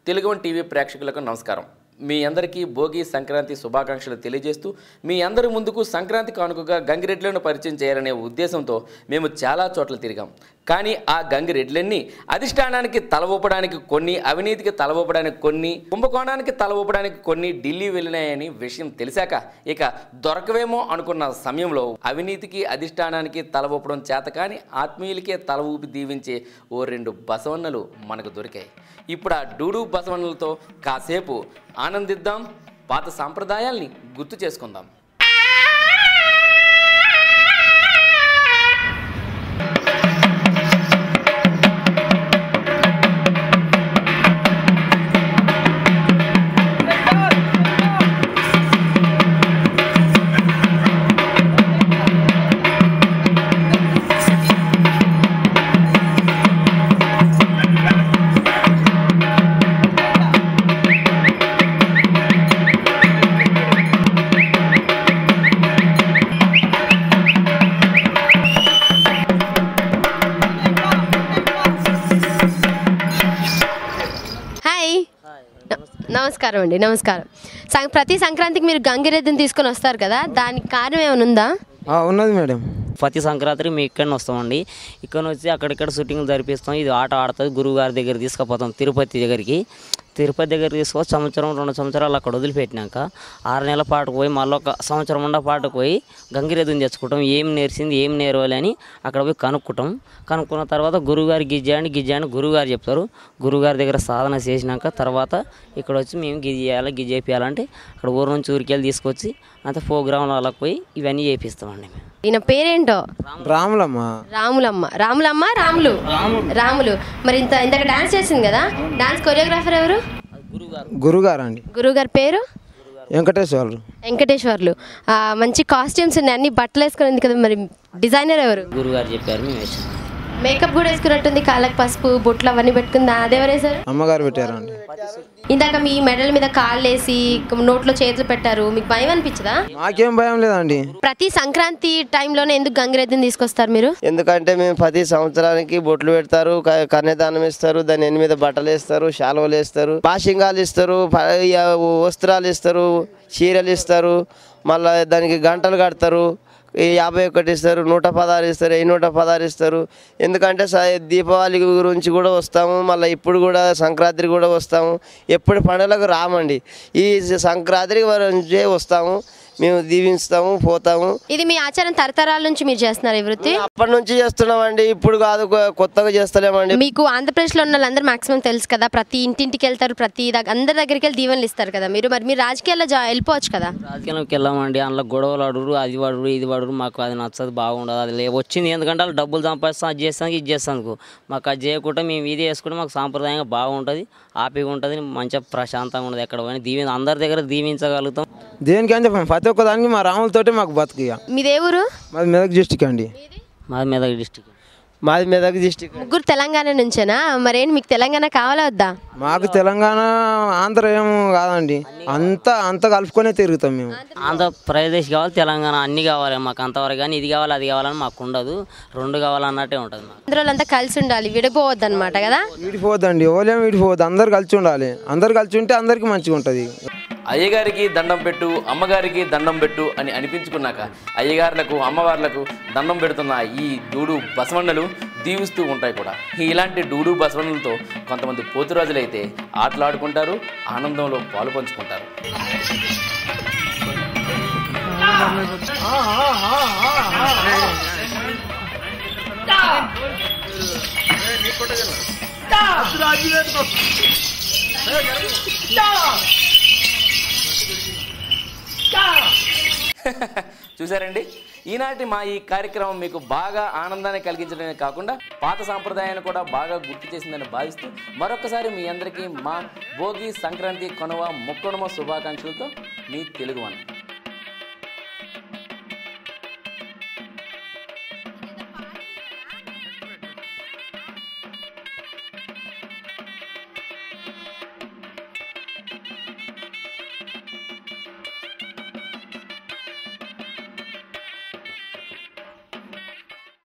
Telugu one TV ప్రేక్షకులకు నమస్కారం మీ అందరికీ భోగి సంక్రాంతి శుభాకాంక్షలు తెలియజేస్తూ మీ అందరి ముందుకు సంక్రాంతి కానుకగా గంగిరెడ్లను పరిచయం చేయాలనే ఉద్దేశంతో మేము చాలా చోట్ల తిరిగాం కానీ ఆ గంగిరెడ్లన్నీ అధిష్టానానికి తల ఊపడానికి కొన్ని అవినీతికి తల ఊపడానికి కొన్ని కుంభకోణానికి తల ఊపడానికి కొన్ని ఢిల్లీ వెళ్ళినాయని విషయం తెలిసాక ఇక దొరకవేమో అనుకున్న సమయంలో అవినీతికి అధిష్టానానికి తల ఊపడం చేత కానీ ఆత్మీయులకే తల ఊపి దీవించే ఓ రెండు బసవన్నలు మనకు దొరికాయి ఇప్పుడు ఆ డూడు బసవన్నలతో కాసేపు ఆనందిద్దాం పాత సాంప్రదాయాల్ని గుర్తు చేసుకుందాం హాయ్ నమస్కారం అండి నమస్కారం సం- ప్రతి సంక్రాంతికి మీరు గంగిరెద్దుని తీసుకొని వస్తారు కదా దానికి కారణం ఏమైనా ఉందా ఆ, ఉన్నది మేడం ప్రతి సంక్రాంతికి మేము ఇక్కడ వస్తామండి ఇక్కడ వచ్చి అక్కడిక్కడ షూటింగ్లు జరిపిస్తాం ఇది ఆట ఆడుతుంది గురువు గారి దగ్గర తీసుకుపోతాం తిరుపతి దగ్గరికి తిరుపతి దగ్గర తీసుకొని సంవత్సరం రెండు సంవత్సరాలు అక్కడ వదిలిపెట్టినాక ఆరు నెలల పాటుకు పోయి మళ్ళీ ఒక సంవత్సరం ఉండ పాటుకు పోయి గంగిరెద్దుని తెచ్చుకుంటాం ఏం నేర్చింది ఏం నేర్వాలి అని అక్కడ పోయి కనుక్కుంటాం కనుక్కున్న తర్వాత గురువుగారి గిజ్జాని గిజ్జాని గురువుగారు చెప్తారు గురువుగారి దగ్గర సాధన చేసినాక తర్వాత ఇక్కడ వచ్చి మేము గిజ్ చేయాలి గిజ్ చేయాలంటే అక్కడ ఊరు నుంచి ఊరికెళ్ళి తీసుకొచ్చి అంత ప్రోగ్రాంలు వాళ్ళకి పోయి ఇవన్నీ చేపిస్తామండి మేము ఈయన పేరేంటో రాములమ్మ రాములమ్మ రాములమ్మ రాములు రాములు మరి ఇంత ఇంతక డాన్స్ చేసింది కదా డాన్స్ కొరియోగ్రాఫర్ ఎవరు గురుగారు అండి గురువు పేరు వెంకటేశ్వర్లు వెంకటేశ్వర్లు ఆ, మంచి కాస్ట్యూమ్స్ ఉన్నాయి అన్ని బట్టలు వేసుకుని కదా మరి డిజైనర్ ఎవరు గురుగారు చెప్పారు మేము వేసాం మేకప్ కూడా వేసుకున్నట్టుంది కాళ్ళకి పసుపు బొట్లు అవన్నీ పెట్టుకుంది అదెవరు వేశారు అమ్మగారు పెట్టారండి ఇందాక మీ మెడల మీద కాళ్ళు వేసి నోట్లో చేతులు పెట్టారు మీకు భయం అనిపించదా మాకేం భయం లేదండి ప్రతి సంక్రాంతి టైంలోనే ఎందుకు గంగిరెద్దుని తీసుకొస్తారు మీరు ఎందుకంటే మేము ప్రతి సంవత్సరానికి బొట్లు పెడతారు క- కన్యాదానం ఇస్తారు దాని ఎనిమిది బట్టలు వేస్తారు శాలువలు వేస్తారు పాషింగాలు ఇస్తారు ప- ఇక వస్త్రాలు ఇస్తారు చీరలు ఇస్తారు మళ్ళీ దానికి గంటలు కడతారు ఈ యాభై ఒకటి ఇస్తారు నూట పదహారు ఇస్తారు ఈ నూట పదహారు ఇస్తారు ఎందుకంటే స- దీపావళి గురించి కూడా వస్తాము మళ్ళీ ఇప్పుడు కూడా సంక్రాంతికి కూడా వస్తాము ఎప్పుడు పండుగలకు రామండి ఈ సంక్రాంతికి వరకే వస్తాము మేము దీవిస్తాము పోతాము ఇది మీ ఆచారం తరతరాల నుంచి మీరు చేస్తున్నారు ఈ వృత్తి అప్పటి నుంచి చేస్తున్నామండి ఇప్పుడు కాదు కొ- కొత్తగా చేస్తలేమండి మీకు ఆంధ్రప్రదేశ్లో ఉన్న వాళ్ళందరూ మాక్సిమం తెలుసు కదా ప్రతి ఇంటింటికి వెళ్తారు ప్రతి దగ్గ- అందరి దగ్గరికి వెళ్ళి దీవెనలు ఇస్తారు కదా మీరు మరి మీరు రాజకీయాల్లో జా వెళ్ళిపోవచ్చు కదా రాజకీయాలకు వెళ్ళామండి అందులో గొడవలు అడుగురు అది వాడురు ఇది వాడురు మాకు అది నచ్చదు బాగుండదు అది లే వచ్చింది ఎందుకంటే వాళ్ళు డబ్బులు సంపాదిస్తాం అది చేస్తాం ఇది చేస్తాను మాకు అది చేయకుండా మేము ఇది వేసుకుంటే మాకు సాంప్రదాయంగా బాగుంటుంది హ్యాపీగా ఉంటుంది మంచిగా ప్రశాంతంగా ఉండదు ఎక్కడ పోయినా దీవి అందరి దగ్గర దీవించగలుగుతాం దేనికని చెప్పండి ప్రతి ఒక్క దానికి మా రాములతోటి మాకు బతుకు ఇక మీదే ఊరు మాది మెదక్ డిస్టిక్ అండి మాది మెదక్ డిస్టిక్ మాది మెదక్ డిస్టిక్ ముగ్గురు తెలంగాణ నుంచేనా మరేంటి మీకు తెలంగాణ కావాలా వద్దా మాకు తెలంగాణ ఆంధ్ర ఏం కాదండి అంతా అంతా కలుపుకొనే తిరుగుతాం మేము ఆంధ్రప్రదేశ్ కావాలి తెలంగాణ అన్నీ కావాలి మాకు అంతవరకు కానీ ఇది కావాలి అది కావాలని మాకు ఉండదు రెండు కావాలన్నట్టే ఉంటుంది మాకు అందరూ వాళ్ళంతా కలిసి ఉండాలి విడిపోవద్దు అనమాట కదా విడిపోద్దండి ఎవరేం విడిపోవద్దు అందరు కలిసి ఉండాలి అందరు కలిసి ఉంటే అందరికి మంచిగా ఉంటుంది అయ్యగారికి దండం పెట్టు అమ్మగారికి దండం పెట్టు అని అనిపించుకున్నాక అయ్యగారులకు అమ్మవార్లకు దండం పెడుతున్న ఈ డూడు బసవన్నలు దీవిస్తూ ఉంటాయి కూడా ఇలాంటి డూడు బసవన్నలతో కొంతమంది పోతురాజులైతే ఆటలాడుకుంటారు ఆనందంలో పాలు పంచుకుంటారు చూసారండి ఈనాటి మా ఈ కార్యక్రమం మీకు బాగా ఆనందాన్ని కలిగించడమే కాకుండా పాత సాంప్రదాయాన్ని కూడా బాగా గుర్తు చేసిందని భావిస్తూ మరొకసారి మీ అందరికీ మా భోగి సంక్రాంతి కొనవ ముక్కనుమ శుభాకాంక్షలతో మీ తెలుగువన్